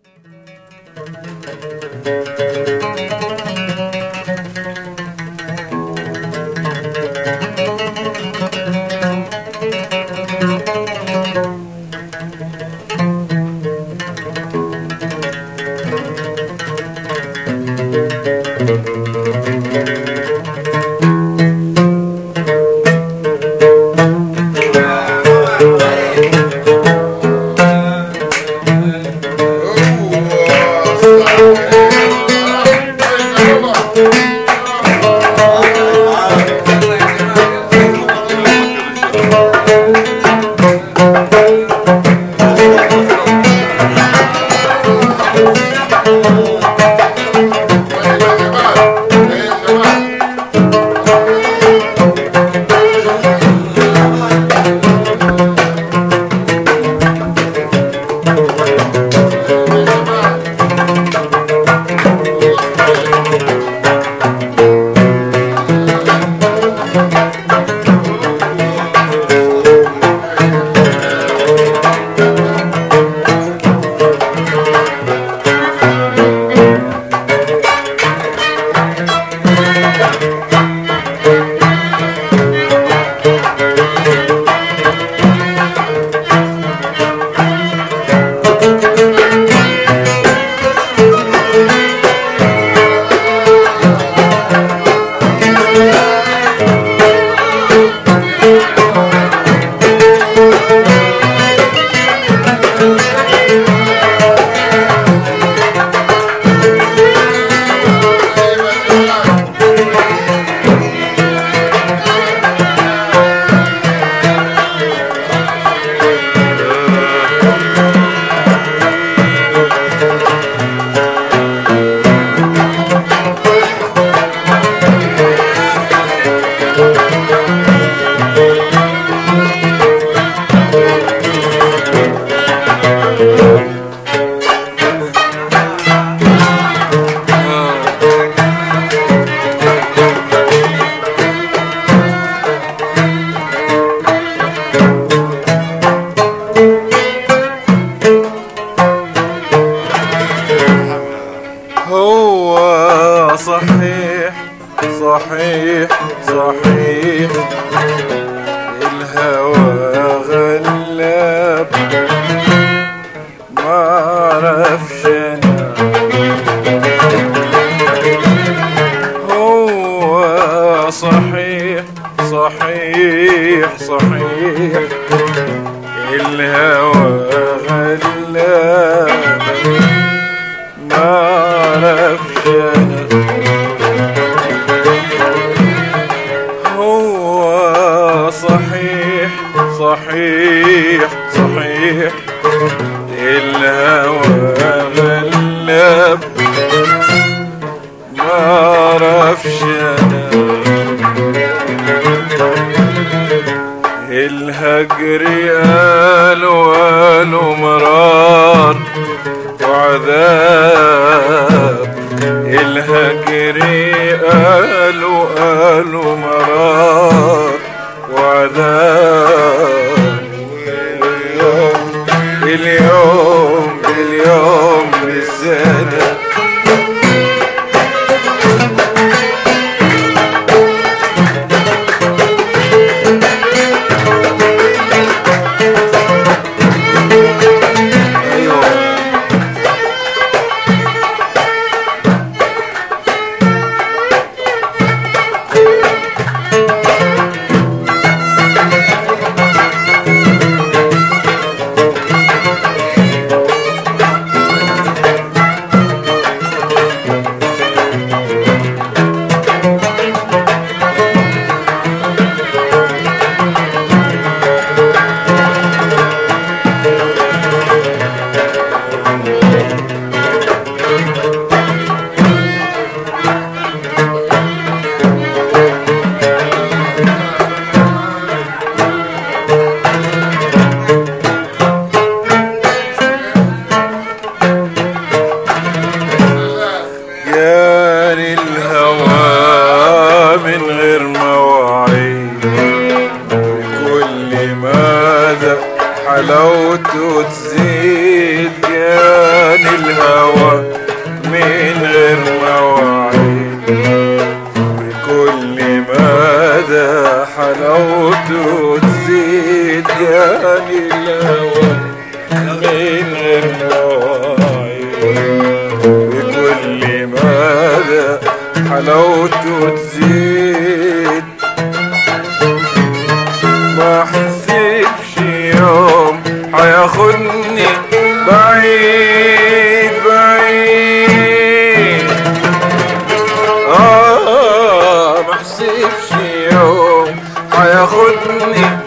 هو صحيح صحيح صحيح الهوى غلاب ما عرفش انا هو صحيح صحيح صحيح الهوى غلاب ما عرفش انا هو صحيح صحيح صحيح الهوى غلب ما عرفش انا الهجر قالوا قالوا مرار وعذاب الهجر قالوا قالوا مرار وعذاب اليوم اليوم اليوم بالسنة ايوه جاري الهوى من غير مواعيد كل ماذا حلاوته تزيد جاني الهوى حلاوته تزيد جاني الهوى من غير مواعيد بكل مدى حلاوته تزيد ما حسبش يوم حياخدني بعيد بعيد آه ما حسبش يوم حياخدني